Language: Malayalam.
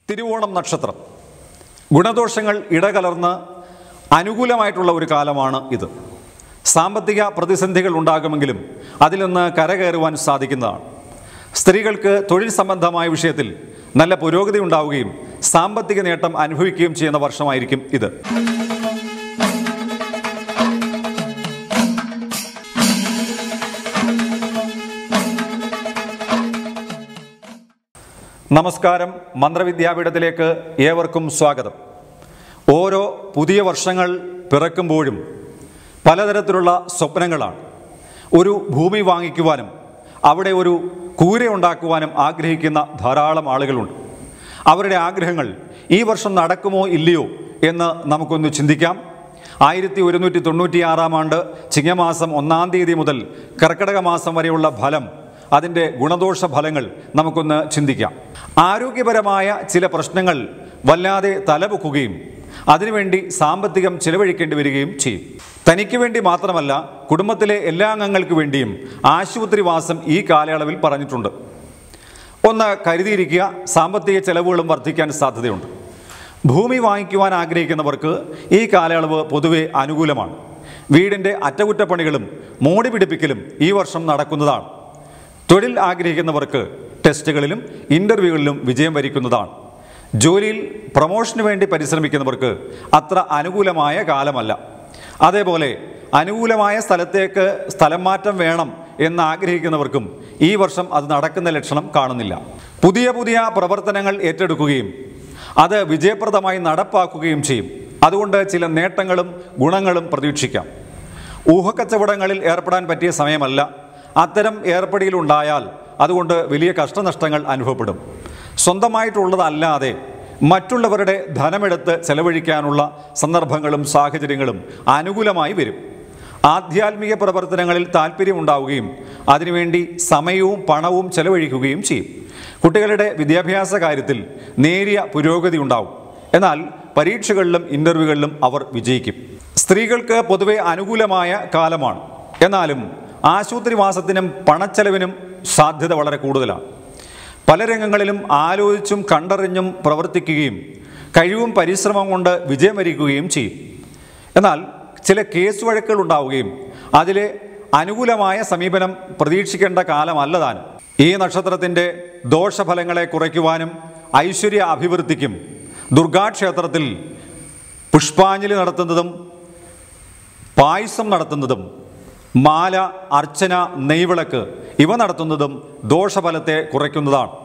തിരുവോണം നക്ഷത്രം ഗുണദോഷങ്ങൾ ഇടകലർന്ന് അനുകൂലമായിട്ടുള്ള ഒരു കാലമാണ് ഇത് സാമ്പത്തിക പ്രതിസന്ധികൾ ഉണ്ടാകുമെങ്കിലും അതിൽ നിന്ന് കരകയറുവാൻ സാധിക്കുന്നതാണ് സ്ത്രീകൾക്ക് തൊഴിൽ സംബന്ധമായ വിഷയത്തിൽ നല്ല പുരോഗതി ഉണ്ടാവുകയും സാമ്പത്തിക നേട്ടം അനുഭവിക്കുകയും ചെയ്യുന്ന വർഷമായിരിക്കും ഇത് നമസ്കാരം മന്ത്രവിദ്യാപീഠത്തിലേക്ക് ഏവർക്കും സ്വാഗതം ഓരോ പുതിയ വർഷങ്ങൾ പിറക്കുമ്പോഴും പലതരത്തിലുള്ള സ്വപ്നങ്ങളാണ് ഒരു ഭൂമി വാങ്ങിക്കുവാനും അവിടെ ഒരു കൂര ഉണ്ടാക്കുവാനും ആഗ്രഹിക്കുന്ന ധാരാളം ആളുകളുണ്ട് അവരുടെ ആഗ്രഹങ്ങൾ ഈ വർഷം നടക്കുമോ ഇല്ലയോ എന്ന് നമുക്കൊന്ന് ചിന്തിക്കാം ആയിരത്തി ഒരുന്നൂറ്റി തൊണ്ണൂറ്റിയാറാം ആണ്ട് ചിങ്ങമാസം ഒന്നാം തീയതി മുതൽ കർക്കിടക മാസം വരെയുള്ള ഫലം അതിൻ്റെ ഗുണദോഷ ഫലങ്ങൾ നമുക്കൊന്ന് ചിന്തിക്കാം ആരോഗ്യപരമായ ചില പ്രശ്നങ്ങൾ വല്ലാതെ തലപൊക്കുകയും അതിനുവേണ്ടി സാമ്പത്തികം ചിലവഴിക്കേണ്ടി വരികയും ചെയ്യും തനിക്ക് വേണ്ടി മാത്രമല്ല കുടുംബത്തിലെ എല്ലാ അംഗങ്ങൾക്ക് വേണ്ടിയും ആശുപത്രിവാസം ഈ കാലയളവിൽ പറഞ്ഞിട്ടുണ്ട് ഒന്ന് കരുതിയിരിക്കുക സാമ്പത്തിക ചെലവുകളും വർദ്ധിക്കാൻ സാധ്യതയുണ്ട് ഭൂമി വാങ്ങിക്കുവാൻ ആഗ്രഹിക്കുന്നവർക്ക് ഈ കാലയളവ് പൊതുവെ അനുകൂലമാണ് വീടിൻ്റെ അറ്റകുറ്റപ്പണികളും മോടി പിടിപ്പിക്കലും ഈ വർഷം നടക്കുന്നതാണ് തൊഴിൽ ആഗ്രഹിക്കുന്നവർക്ക് ടെസ്റ്റുകളിലും ഇൻ്റർവ്യൂകളിലും വിജയം വരിക്കുന്നതാണ് ജോലിയിൽ പ്രൊമോഷന് വേണ്ടി പരിശ്രമിക്കുന്നവർക്ക് അത്ര അനുകൂലമായ കാലമല്ല അതേപോലെ അനുകൂലമായ സ്ഥലത്തേക്ക് സ്ഥലം മാറ്റം വേണം എന്ന് ആഗ്രഹിക്കുന്നവർക്കും ഈ വർഷം അത് നടക്കുന്ന ലക്ഷണം കാണുന്നില്ല പുതിയ പുതിയ പ്രവർത്തനങ്ങൾ ഏറ്റെടുക്കുകയും അത് വിജയപ്രദമായി നടപ്പാക്കുകയും ചെയ്യും അതുകൊണ്ട് ചില നേട്ടങ്ങളും ഗുണങ്ങളും പ്രതീക്ഷിക്കാം ഊഹക്കച്ചവടങ്ങളിൽ ഏർപ്പെടാൻ പറ്റിയ സമയമല്ല അത്തരം ഏർപ്പെടിയിലുണ്ടായാൽ അതുകൊണ്ട് വലിയ കഷ്ടനഷ്ടങ്ങൾ അനുഭവപ്പെടും സ്വന്തമായിട്ടുള്ളതല്ലാതെ മറ്റുള്ളവരുടെ ധനമെടുത്ത് ചെലവഴിക്കാനുള്ള സന്ദർഭങ്ങളും സാഹചര്യങ്ങളും അനുകൂലമായി വരും ആധ്യാത്മിക പ്രവർത്തനങ്ങളിൽ താല്പര്യമുണ്ടാവുകയും അതിനുവേണ്ടി സമയവും പണവും ചെലവഴിക്കുകയും ചെയ്യും കുട്ടികളുടെ വിദ്യാഭ്യാസ കാര്യത്തിൽ നേരിയ പുരോഗതി ഉണ്ടാവും എന്നാൽ പരീക്ഷകളിലും ഇൻ്റർവ്യൂകളിലും അവർ വിജയിക്കും സ്ത്രീകൾക്ക് പൊതുവെ അനുകൂലമായ കാലമാണ് എന്നാലും ആശുപത്രിവാസത്തിനും പണച്ചെലവിനും സാധ്യത വളരെ കൂടുതലാണ് പല രംഗങ്ങളിലും ആലോചിച്ചും കണ്ടറിഞ്ഞും പ്രവർത്തിക്കുകയും കഴിവും പരിശ്രമം കൊണ്ട് വിജയം വരിക്കുകയും ചെയ്യും എന്നാൽ ചില കേസ് വഴക്കുകൾ ഉണ്ടാവുകയും അതിലെ അനുകൂലമായ സമീപനം പ്രതീക്ഷിക്കേണ്ട കാലമല്ല താനും ഈ നക്ഷത്രത്തിൻ്റെ ദോഷഫലങ്ങളെ കുറയ്ക്കുവാനും ഐശ്വര്യ അഭിവൃദ്ധിക്കും ദുർഗാക്ഷേത്രത്തിൽ പുഷ്പാഞ്ജലി നടത്തുന്നതും പായസം നടത്തുന്നതും മാല അർച്ചന നെയ്വിളക്ക് ഇവ നടത്തുന്നതും ദോഷഫലത്തെ കുറയ്ക്കുന്നതാണ്